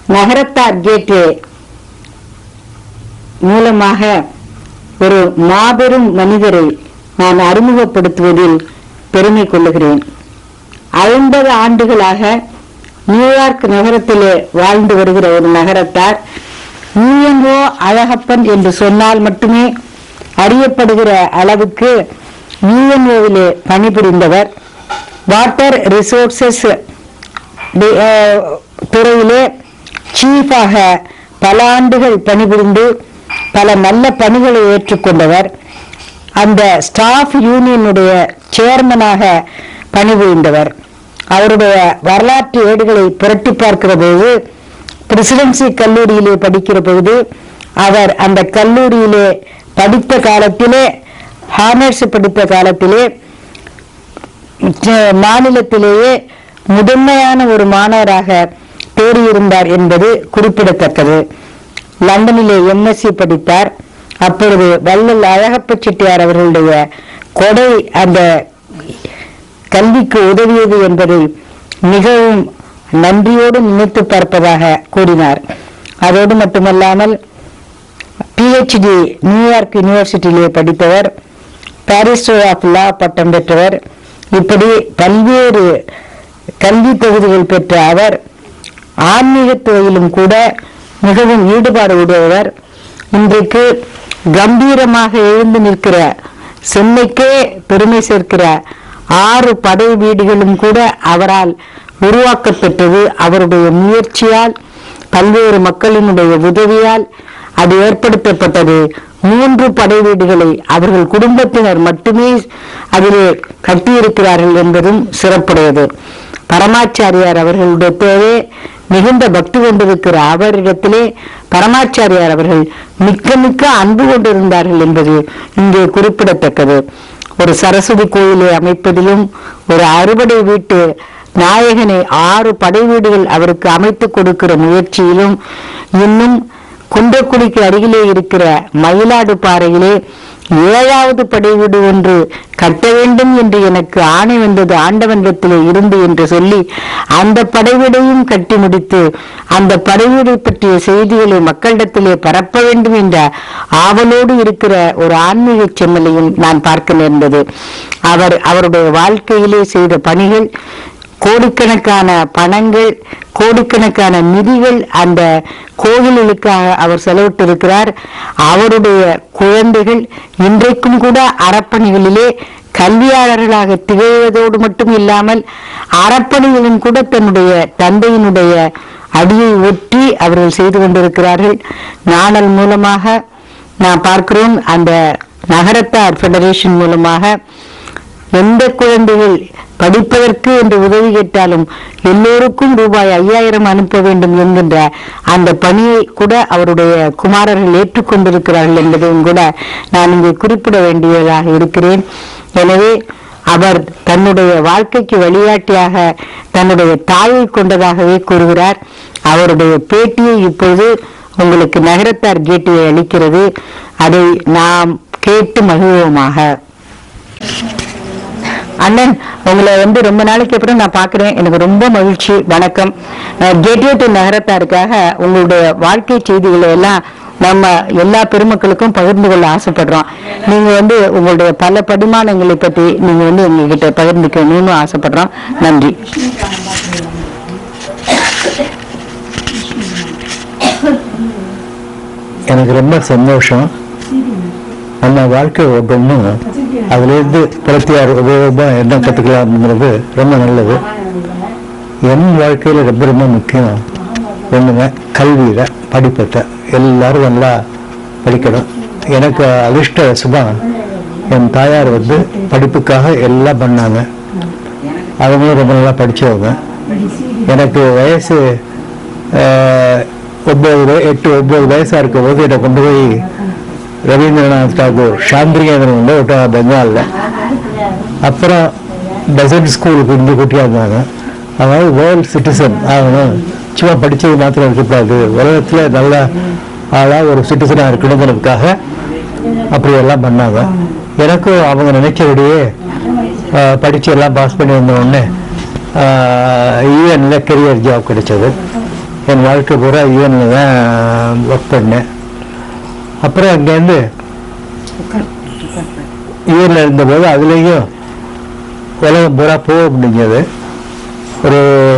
நகரத்தார் gateway மூலமாக ஒரு மாபெரும் மனிதரை நான் அறிமுகப்படுத்துவதில் பெருமை கொள்ளுகிறேன் ஐம்பது ஆண்டுகளாக நியூயார்க் நகரத்திலே வாழ்ந்து வருகிற ஒரு நகரத்தார் யூஎன்ஓ அழகப்பன் என்று சொன்னால் மட்டுமே அறியப்படுகிற அளவுக்கு யூஎன்ஓவிலே பணிபுரிந்தவர் வாட்டர் ரிசோர்சஸ் துறையிலே சீஃபாக பல ஆண்டுகள் பணிபுரிந்து பல நல்ல பணிகளை ஏற்றுக்கொண்டவர் அந்த ஸ்டாஃப் யூனியனுடைய சேர்மனாக பணிபுரிந்தவர் அவருடைய வரலாற்று ஏடுகளை புரட்டி பார்க்கிற போது பிரசிடென்சி கல்லூரியிலே படிக்கிற பொழுது அவர் அந்த கல்லூரியிலே படித்த காலத்திலே ஹானர்ஸ் படித்த காலத்திலே ச- மாநிலத்திலேயே முதன்மையான ஒரு மாணவராக தேறியிருந்தார் என்பது குறிப்பிடத்தக்கது லண்டனிலே எம்எஸ்சி படித்தார் அப்பொழுது வள்ளல் அழகப்ப செட்டியார் அவர்களுடைய கொடை அந்த கல்விக்கு உதவியது என்பதை மிகவும் நன்றியோடு நினைத்து பார்ப்பதாக கூறினார் அதோடு மட்டுமல்லாமல் பிஹெச்டி நியூயார்க் யூனிவர்சிட்டியிலே படித்தவர் பாரிஸ்டர் ஆஃப் லா பட்டம் பெற்றவர் இப்படி பல்வேறு கல்வி தொகுதிகள் பெற்ற அவர் ஆன்மீகத் துறையிலும் கூட மிகவும் ஈடுபாடு உடையவர் இன்றைக்கு கம்பீரமாக எழுந்து நிற்கிற சென்னைக்கே பெருமை சேர்க்கிற ஆறு படை வீடுகளும் கூட அவரால் உருவாக்கப்பெற்றது அவருடைய முயற்சியால் பல்வேறு மக்களினுடைய உதவியால் அது ஏற்படுத்தப்பட்டது மூன்று படை வீடுகளை அவர்கள் குடும்பத்தினர் மட்டுமே அதிலே கட்டியிருக்கிறார்கள் என்பதும் சிறப்புடையது பரமாச்சாரியார் அவர்களுடைய மிகுந்த பக்தி கொண்டிருக்கிற அவரிடத்திலே பரமாச்சாரியார் அவர்கள் மிக்க மிக்க அன்பு கொண்டிருந்தார்கள் என்பது இங்கே குறிப்பிடத்தக்கது ஒரு சரஸ்வதி கோயிலை அமைப்பதிலும் ஒரு அறுபடை வீட்டு நாயகனை ஆறு படை வீடுகள் அவருக்கு அமைத்து கொடுக்கிற முயற்சியிலும் இன்னும் குன்றக்குடிக்கு அருகிலே இருக்கிற மயிலாடு பாறையிலே ஏழாவது படை வீடு ஒன்று கட்ட வேண்டும் என்று எனக்கு ஆணை வந்தது ஆண்டவனிடத்திலே இருந்து என்று சொல்லி அந்த படைவீடையும் கட்டி முடித்து அந்த படைவீடு பற்றிய செய்திகளை மக்களிடத்திலே பரப்ப வேண்டும் என்ற ஆவலோடு இருக்கிற ஒரு ஆன்மீக செம்மலையும் நான் பார்க்க நேர்ந்தது அவர் அவருடைய வாழ்க்கையிலே செய்த பணிகள் கோடிக்கணக்கான பணங்கள் கோடிக்கணக்கான நிதிகள் அந்த கோவில்களுக்காக அவர் செலவிட்டிருக்கிறார் அவருடைய குழந்தைகள் இன்றைக்கும் கூட அறப்பணிகளிலே கல்வியாளர்களாக திகழ்வதோடு மட்டும் இல்லாமல் அறப்பணிகளும் கூட தன்னுடைய தந்தையினுடைய அடியை ஒற்றி அவர்கள் செய்து கொண்டிருக்கிறார்கள் நாணல் மூலமாக நான் பார்க்கிறோம் அந்த நகரத்தார் ஃபெடரேஷன் மூலமாக எந்த குழந்தைகள் படிப்பதற்கு என்று உதவி கேட்டாலும் எல்லோருக்கும் ரூபாய் ஐயாயிரம் அனுப்ப வேண்டும் என்கின்ற அந்த பணியை கூட அவருடைய குமாரர்கள் ஏற்றுக்கொண்டிருக்கிறார்கள் என்பதையும் கூட நான் இங்கே குறிப்பிட வேண்டியதாக இருக்கிறேன் எனவே அவர் தன்னுடைய வாழ்க்கைக்கு வழிகாட்டியாக தன்னுடைய தாயை கொண்டதாகவே கூறுகிறார் அவருடைய பேட்டியை இப்பொழுது உங்களுக்கு நகரத்தார் கேட்டுவை அளிக்கிறது அதை நாம் கேட்டு மகிழ்வோமாக அண்ணன் உங்களை வந்து ரொம்ப நாளைக்கு அப்புறம் நான் பார்க்கிறேன் எனக்கு ரொம்ப மகிழ்ச்சி வணக்கம் கேட்வே டு நகரத்தாருக்காக உங்களுடைய வாழ்க்கை செய்திகளை எல்லாம் நம்ம எல்லா பெருமக்களுக்கும் பகிர்ந்து கொள்ள ஆசைப்படுறோம் நீங்க வந்து உங்களுடைய பல படிமானங்களை பற்றி நீங்க வந்து எங்ககிட்ட பகிர்ந்துக்கணும்னு ஆசைப்படுறோம் நன்றி எனக்கு ரொம்ப சந்தோஷம் நம்ம வாழ்க்கை ஒவ்வொன்றும் அதுலேருந்து பிரத்தியார் உபயோகமாக என்ன கற்றுக்கலாம்ங்கிறது ரொம்ப நல்லது என் வாழ்க்கையில் ரொம்ப ரொம்ப முக்கியம் ஒன்றுங்க கல்வியில் படிப்பத்தை எல்லாரும் நல்லா படிக்கணும் எனக்கு அதிர்ஷ்ட சுபம் என் தாயார் வந்து படிப்புக்காக எல்லாம் பண்ணாங்க அவங்களும் ரொம்ப நல்லா படித்தவங்க எனக்கு வயசு ஆஹ், ஒன்பது வய- எட்டு ஒன்பது வயசாக இருக்கும் போது என்னை கொண்டு போய் ரவீந்திரநாத் தாகூர் சாந்திரிகேந்திரன் வந்து விட்டாங்க பெங்காலில் அப்புறம் டெசர்ட் ஸ்கூலுக்கு இருந்து கூட்டியாந்தாங்க அதாவது வேர்ல்ட் சிட்டிசன் ஆகணும் சும்மா படித்தது மாத்திரம் இருக்கக்கூடாது உலகத்தில் நல்ல ஆளாக ஒரு சிட்டிசனாக இருக்கணுங்கிறதுக்காக அப்படி எல்லாம் பண்ணாங்க எனக்கும் அவங்க நினைச்சபடியே ஆஹ், படிச்சு எல்லாம் பாஸ் பண்ணி வந்த உடனே யூஎன்ல கெரியர் ஜாப் கிடைச்சது என் வாழ்க்கை பூரா யூஎனில் தான் ஒர்க் பண்ணேன் அப்புறம் அங்கேருந்து யூஎனில் இருந்தபோது அதுலேயும் உலகம் பூரா போக முடிஞ்சது ஒரு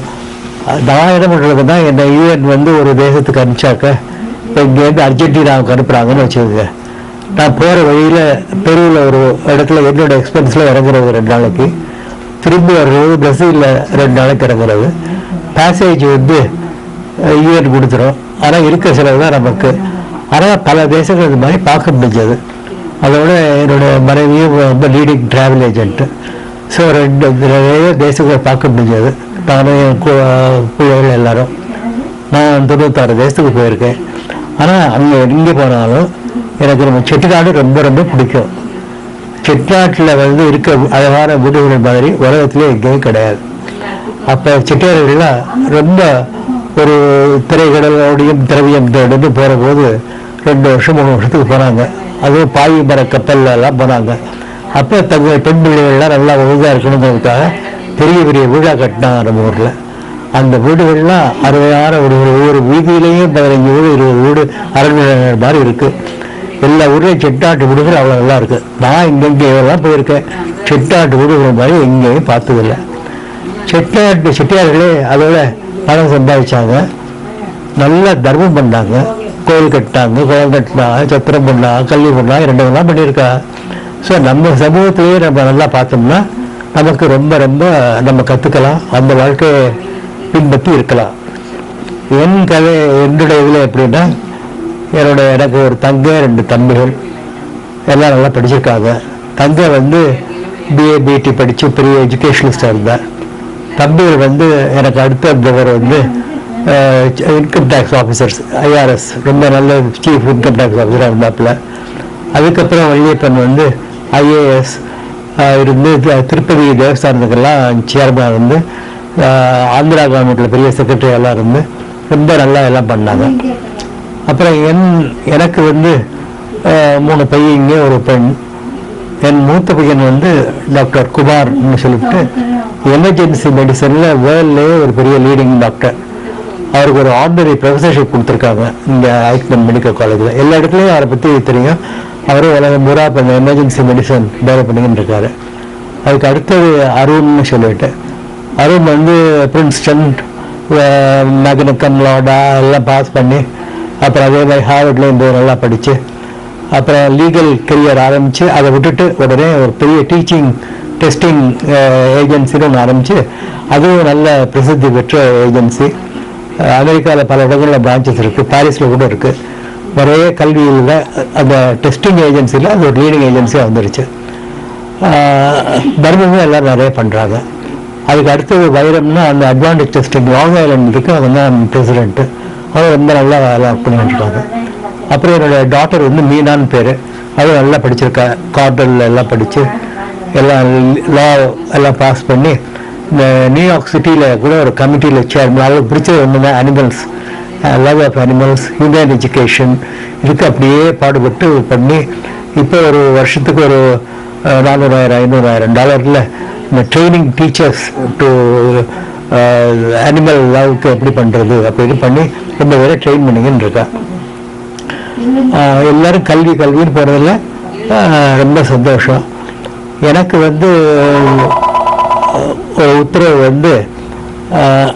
நான் என்ன பண்ணுறதுன்னா என்னை யூஎன் வந்து ஒரு தேசத்துக்கு அனுப்பிச்சாக்க இப்போ இங்கேருந்து அர்ஜென்டினாவுக்கு அனுப்புகிறாங்கன்னு வச்சுக்கோங்க நான் போகிற வழியில் பெருவில் ஒரு இடத்துல என்னோட எக்ஸ்பென்ஸில் இறங்குறது ரெண்டு நாளைக்கு திரும்பி வர்றது பிரசீலில் ரெண்டு நாளைக்கு இறங்குறது பேசேஜ் வந்து யூஎன் கொடுத்துரும் ஆனால் இருக்க செலவு தான் நமக்கு ஆனால் பல தேசங்கள் இது மாதிரி பார்க்க முடிஞ்சது அதோட என்னோட மனைவியும் ரொம்ப லீடிங் டிராவல் ஏஜென்ட்டு ஸோ ரெண்டு நிறைய தேசங்களை பார்க்க முடிஞ்சது நானும் என் கு- பிள்ளைகள் எல்லாரும் நான் தொண்ணூத்தாறு தேசத்துக்கு போயிருக்கேன் ஆனால் அங்கே எங்கே போனாலும் எனக்கு நம்ம செட்டிநாடு ரொம்ப ரொம்ப பிடிக்கும் செட்டிநாட்டில் வந்து இருக்க அழகான வீடுகள் மாதிரி உலகத்திலே எங்கேயும் கிடையாது அப்போ செட்டியார்கள்லாம் ரொம்ப ஒரு திரைக்கடலோடையும் திரவியம் தேடிட்டு போகிற போது ரெண்டு வருஷம் மூணு வருஷத்துக்கு போனாங்க அதுவும் பாய் மர கப்பல்ல எல்லாம் போனாங்க அப்போ தங்கள் பெண் பிள்ளைகள்லாம் நல்லா ஒழுங்காக இருக்கணுங்கிறதுக்காக பெரிய பெரிய வீடாக கட்டினாங்க நம்ம ஊரில் அந்த வீடுகள்லாம் அருமையான வீடுகள் ஒவ்வொரு வீதியிலையும் பதினஞ்சு வீடு இருபது வீடு அரண்மனை மாதிரி இருக்குது எல்லா ஊர்லேயும் செட்டாட்டு வீடுகள் அவ்வளோ நல்லா இருக்குது நான் இங்கெங்கே எல்லாம் போயிருக்கேன் செட்டாட்டு வீடுகள் மாதிரி எங்கேயும் பார்த்ததில்லை செட்டியாட்டு செட்டியார்களே அதோட பணம் சம்பாதிச்சாங்க நல்லா தர்மம் பண்ணாங்க கோயில் கட்டினாங்க குளம் கட்டினாங்க சத்திரம் பண்ணாங்க கல்வி பண்ணாங்க ரெண்டு எல்லாம் பண்ணியிருக்கா ஸோ நம்ம சமூகத்திலேயே நம்ம நல்லா பார்த்தோம்னா நமக்கு ரொம்ப ரொம்ப நம்ம கற்றுக்கலாம் அந்த வாழ்க்கையை பின்பற்றி இருக்கலாம் என் கதை என்னுடைய இதில் எப்படின்னா என்னோட எனக்கு ஒரு தங்கை ரெண்டு தம்பிகள் எல்லாம் நல்லா படிச்சிருக்காங்க தங்கை வந்து பிஏ பிடி படித்து பெரிய எஜுகேஷனிஸ்டாக இருந்தார் தம்பிகள் வந்து எனக்கு அடுத்த இருந்தவர் வந்து இன்கம் டேக்ஸ் ஆஃபீஸர்ஸ் ஐஆர்எஸ் ரொம்ப நல்ல சீஃப் இன்கம் டேக்ஸ் ஆஃபீஸராக இருந்தாப்புல அதுக்கப்புறம் வள்ளியப்பன் வந்து ஐஏஎஸ் இருந்து தி- திருப்பதி தேவஸ்தானத்துக்கெல்லாம் சேர்மனாக இருந்து அஹ், ஆந்திரா கவர்மெண்ட்டில் பெரிய செக்ரட்டரி எல்லாம் இருந்து ரொம்ப நல்லா எல்லாம் பண்ணாங்க அப்புறம் என் எனக்கு வந்து அஹ், மூணு பையங்க ஒரு பெண் என் மூத்த பையன் வந்து டாக்டர் குமார்னு சொல்லிட்டு எமர்ஜென்சி மெடிசனில் வேர்ல்ட்லேயே ஒரு பெரிய லீடிங் டாக்டர் அவருக்கு ஒரு ஆர்டினரி ப்ரொஃபஸர்ஷிப் கொடுத்துருக்காங்க இங்கே ஐக்மன் மெடிக்கல் காலேஜில் எல்லா இடத்துலையும் அவரை பற்றி தெரியும் அவரும் உலகம் பூரா இப்போ இந்த எமர்ஜென்சி மெடிசன் டெவலப் பண்ணிக்கிட்டு இருக்காரு அதுக்கு அடுத்தது அருண்னு சொல்லிட்டு அருண் வந்து பிரின்ஸ்டன் மேக்னக்கம் லாடா எல்லாம் பாஸ் பண்ணி அப்புறம் அதே மாதிரி ஹார்வர்ட்லேயும் போய் நல்லா படித்து அப்புறம் லீகல் கெரியர் ஆரம்பித்து அதை விட்டுட்டு உடனே ஒரு பெரிய டீச்சிங் டெஸ்டிங் ஏஜென்சின்னு ஒன்று ஆரம்பித்து அதுவும் நல்ல பிரசித்தி பெற்ற ஏஜென்சி அமெரிக்காவில் பல இடங்களில் பிரான்ச்சஸ் இருக்குது பாரிஸில் கூட இருக்குது நிறைய கல்வியில் அந்த டெஸ்டிங் ஏஜென்சியில் அது ஒரு லீடிங் ஏஜென்சியாக வந்துருச்சு தர்மமும் எல்லாம் நிறைய பண்ணுறாங்க அதுக்கு அடுத்தது வைரம்னா அந்த அட்வான்டேஜ் டெஸ்டிங் லாங் ஐலண்ட் இருக்கு அவங்க தான் பிரசிடென்ட்டு அவங்க ரொம்ப நல்லா வேலை பண்ணிட்டு இருக்காங்க அப்புறம் என்னோட டாட்டர் வந்து மீனான்னு பேர் அவள் நல்லா படிச்சிருக்கா கார்டனில் எல்லாம் படித்து எல்லாம் லா எல்லாம் பாஸ் பண்ணி இந்த நியூயார்க் சிட்டியில் கூட ஒரு கமிட்டியில் சேர்மன் அவளுக்கு பிடிச்சது ஒன்று தான் animals love of animals human education இதுக்கு அப்படியே பாடுபட்டு பண்ணி இப்போ ஒரு வருஷத்துக்கு ஒரு அஹ், நானூறாயிரம் ஐநூறாயிரம் டாலரில் இந்த ட்ரைனிங் டீச்சர்ஸ் டு அனிமல் லவ்க்கு எப்படி பண்ணுறது அப்படின்னு பண்ணி ரொம்ப பேரை ட்ரெயின் பண்ணிக்கின்னு இருக்கா ஆஹ் எல்லாரும் கல்வி கல்வின்னு போகிறதில்ல ரொம்ப சந்தோஷம் எனக்கு வந்து ஆஹ், ஒரு உத்தரவு வந்து ஆஹ்,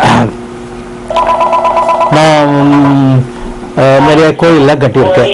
நான் ஆஹ், நிறைய கோயிலெலாம் கட்டியிருக்கேன்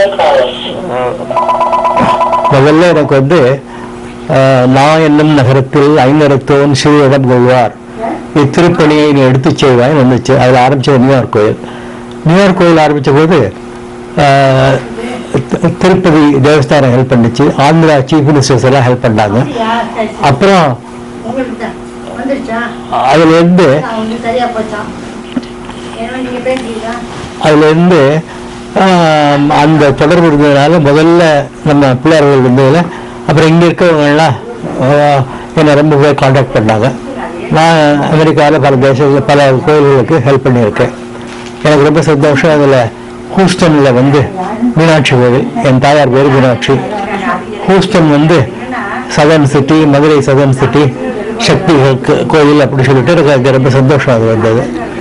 முதல்ல எனக்கு வந்து ஆஹ், நான் என்னும் நகரத்தில் ஐநரத்தோன் சிறுவிடம் கொள்வார் இத்திருப்பணியை நீ எடுத்துச் செய்வாய் வந்துச்சு அதில் ஆரம்பிச்சது நியூயார்க் கோயில் நியூயார்க் கோயில் ஆரம்பித்த போது ஆஹ், தி- திருப்பதி தேவஸ்தானம் ஹெல்ப் பண்ணுச்சு ஆந்திரா சீஃப் மினிஸ்டர்ஸ் எல்லாம் ஹெல்ப் பண்ணாங்க அப்புறம் உங்களுக்கு தான் வந்துருச்சா அதுலேருந்து நான் வந்து சரியா போச்சான் ஏன்னா நீங்க பேசுறீங்களா அதுலேருந்து ஆம், அந்த தொடர்பு இருந்ததுனால முதல்ல நம்ம பிள்ளையார்கள் இருந்ததில் அப்புறம் இங்கே இருக்கிறவங்கெல்லாம் ஆஹ், என்னை ரொம்ப பேர் காண்டாக்ட் பண்ணாங்க நான் அமெரிக்காவில் பல தேசத்தில் பல கோயில்களுக்கு ஹெல்ப் பண்ணியிருக்கேன் எனக்கு ரொம்ப சந்தோஷம் அதில் ஹூஸ்டனில் வந்து மீனாட்சி கோவில் என் தாயார் பேர் மீனாட்சி ஹூஸ்டன் வந்து southern city Madurai southern city Shakti கோ- கோயில் அப்படி சொல்லிட்டு எனக்கு அது ரொம்ப சந்தோஷம் அது வந்தது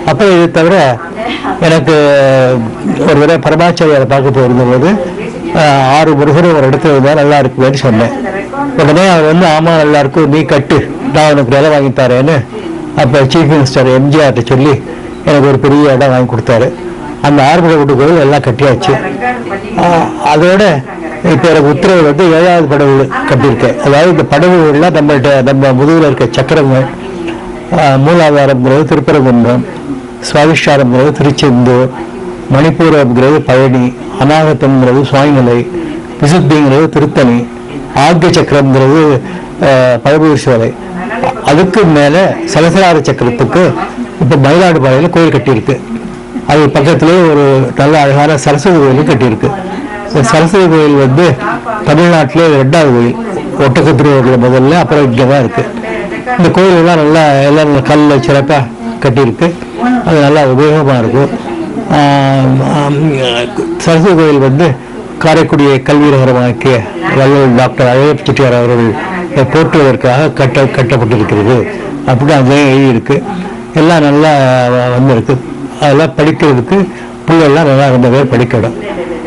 அப்போ இது தவிர எனக்கு ஒரு தடவை பரமாச்சாரியாரை பார்க்க போயிருந்தபோது ஆஹ், ஆறு முருகர் ஒரு இடத்துல இருந்தால் நல்லா இருக்குன்னு சொன்னேன் உடனே அவர் வந்து ஆமா நல்லா இருக்கும் நீ கட்டு நான் உனக்கு இடம் வாங்கி தரேன்னு அப்போ சீஃப் மினிஸ்டர் எம்ஜிஆர்ட்ட சொல்லி எனக்கு ஒரு பெரிய இடம் வாங்கி கொடுத்தாரு அந்த ஆறுமுக வீட்டு கோயில் எல்லாம் கட்டியாச்சு ஆஹ், அதோட இப்போ எனக்கு உத்தரவு வந்து ஏழாவது படகு கட்டியிருக்கேன் அதாவது இந்த படகுகள்லாம் நம்மள்ட்ட நம்ம முதுகில் இருக்க சக்கரங்கள் ஆஹ், மூலாதாரம்ங்கிறது திருப்பரங்குன்றம் சுவாதிஷ்டாரம்ங்கிறது திருச்செந்தூர் மணிப்பூரம்ங்கிறது பழனி அநாகத்தம்ங்கிறது சுவாமிமலை விசுத்திங்கிறது திருத்தணி ஆக்கிய சக்கரம்ங்கிறது ஆஹ், பழமுதீஸ்வரை அதுக்கு மேலே சலசலார சக்கரத்துக்கு இப்போ மயிலாடுபாளையில் கோயில் கட்டியிருக்கு அது பக்கத்திலே ஒரு நல்ல அழகான சரஸ்வதி கோயிலும் கட்டியிருக்கு இந்த சரஸ்வதி கோயில் வந்து தமிழ்நாட்டிலே ரெண்டாவது கோயில் ஒட்டக்கத்திரியூரில் முதல்ல அப்புறம் இங்கே தான் இருக்குது இந்த கோயில் எல்லாம் நல்லா எல்லாம் நல்ல கல்ல சிறப்பாக கட்டியிருக்கு அது நல்லா உபயோகமாக இருக்கும் ஆம், ஆம், சரஸ்வதி கோயில் வந்து காரைக்குடியை கல்வி நகரமாக்கிய வள்ளல் டாக்டர் அழகப் செட்டியார் அவர்கள் போற்றுவதற்காக கட்ட கட்டப்பட்டிருக்கிறது அப்படின்னு அதே எழுதியிருக்கு எல்லாம் நல்லா வ- வந்திருக்கு அதெல்லாம் படிக்கிறதுக்கு பிள்ளைகள்லாம் நல்லா ரெண்டு பேர் படிக்கணும்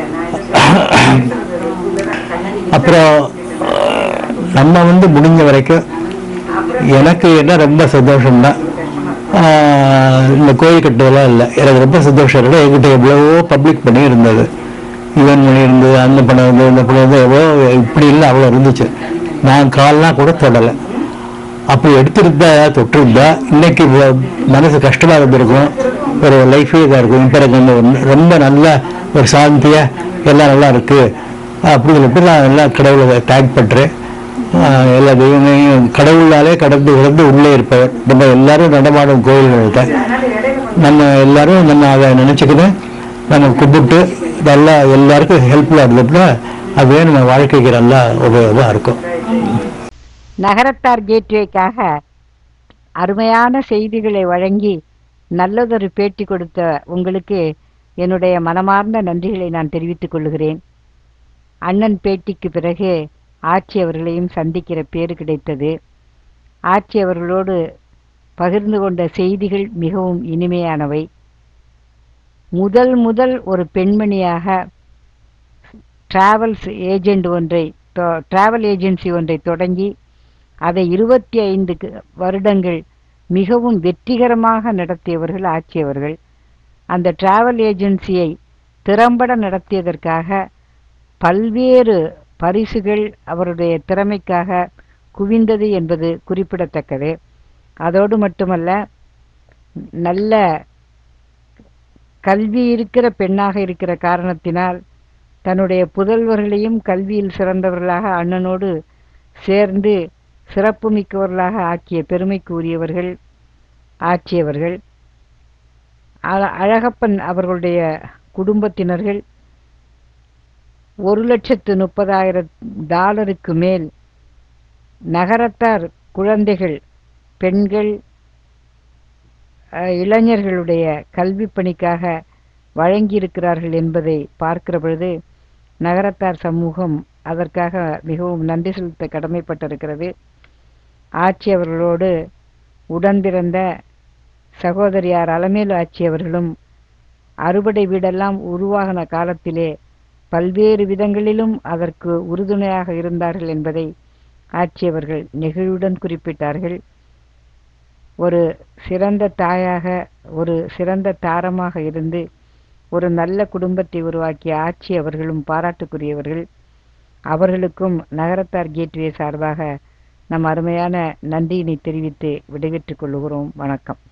அப்புறம் நம்ம வந்து முடிஞ்ச வரைக்கும் எனக்கு என்ன ரொம்ப சந்தோஷம்தான் ஆஹ் இந்த கோயில் கட்டுவதெல்லாம் இல்லை எனக்கு ரொம்ப சந்தோஷம் இல்லை என்கிட்ட எவ்வளவோ பப்ளிக் பண்ணி இருந்தது ஈவன் பண்ணி இருந்தது அந்த பணம் இருந்தது இந்த பணம் இருந்தது எவ்வளோ இப்படி இல்லை அவ்வளோ இருந்துச்சு நான் கால்லாம் கூட தொடலை அப்போ எடுத்திருந்தா ஏதாவது தொட்டிருந்தா இன்னைக்கு இவ்வளவு மனசு கஷ்டமா இருந்திருக்கும் ஒரு லைஃபே இதாக இருக்கும் இப்போ எனக்கு அந்த ஒரு ரொம்ப நல்ல ஒரு சாந்தியா எல்லாம் நல்லா இருக்கு அப்படி சொல்லிட்டு நான் எல்லாம் கடவுளை தேங்க் பண்றேன் ஆஹ் எல்லா தெய்வங்களையும் கடவுளாலே கடந்து கடந்து உள்ளே இருப்பவர் நம்ம எல்லாரும் நடமாடும் கோயில்கள் தான் நம்ம எல்லாரும் நம்ம அதை நினைச்சுக்கிட்டு நம்ம கும்பிட்டு நல்லா எல்லாருக்கும் ஹெல்ப்ஃபுல்லாக இருந்தோம்னா அதுவே நம்ம வாழ்க்கைக்கு நல்லா உபயோகமாக இருக்கும் நகரத்தார் கேட்வேக்காக அருமையான செய்திகளை வழங்கி நல்லதொரு பேட்டி கொடுத்த உங்களுக்கு என்னுடைய மனமார்ந்த நன்றிகளை நான் தெரிவித்துக் கொள்கிறேன் அண்ணன் பேட்டிக்கு பிறகு ஆட்சி அவர்களையும் சந்திக்கிற பேறு கிடைத்தது ஆட்சி அவர்களோடு பகிர்ந்து கொண்ட செய்திகள் மிகவும் இனிமையானவை முதல் முதல் ஒரு பெண்மணியாக டிராவல்ஸ் ஏஜெண்ட் ஒன்றை டிராவல் ஏஜென்சி ஒன்றை தொடங்கி அதை இருபத்தி ஐந்து வருடங்கள் மிகவும் வெற்றிகரமாக நடத்தியவர்கள் ஆட்சியவர்கள் அந்த டிராவல் ஏஜென்சியை திறம்பட நடத்தியதற்காக பல்வேறு பரிசுகள் அவருடைய திறமைக்காக குவிந்தது என்பது குறிப்பிடத்தக்கது அதோடு மட்டுமல்ல நல்ல கல்வி இருக்கிற பெண்ணாக இருக்கிற காரணத்தினால் தன்னுடைய புதல்வர்களையும் கல்வியில் சிறந்தவர்களாக அண்ணனோடு சேர்ந்து சிறப்பு மிக்கவர்களாக ஆக்கிய பெருமைக்கு உரியவர்கள் ஆட்சியவர்கள் அ- அழகப்பன் அவர்களுடைய குடும்பத்தினர்கள் ஒரு லட்சத்து முப்பதாயிரம் டாலருக்கு மேல் நகரத்தார் குழந்தைகள் பெண்கள் அஹ், இளைஞர்களுடைய கல்வி பணிக்காக வழங்கியிருக்கிறார்கள் என்பதை பார்க்கிற பொழுது நகரத்தார் சமூகம் அதற்காக மிகவும் நன்றி செலுத்த கடமைப்பட்டிருக்கிறது ஆட்சி அவர்களோடு உடன் பிறந்த சகோதரியார் அலமேலு ஆட்சி அவர்களும் அறுபடை வீடெல்லாம் உருவாகின காலத்திலே பல்வேறு விதங்களிலும் அதற்கு உறுதுணையாக இருந்தார்கள் என்பதை ஆட்சியவர்கள் நெகிழ்வுடன் குறிப்பிட்டார்கள் ஒரு சிறந்த தாயாக ஒரு சிறந்த தாரமாக இருந்து ஒரு நல்ல குடும்பத்தை உருவாக்கிய ஆட்சி அவர்களும் பாராட்டுக்குரியவர்கள் அவர்களுக்கும் நகரத்தார் கேட்வே சார்பாக நம் அருமையான நன்றியினை தெரிவித்து விடைபெற்றுக் கொள்கிறோம் வணக்கம்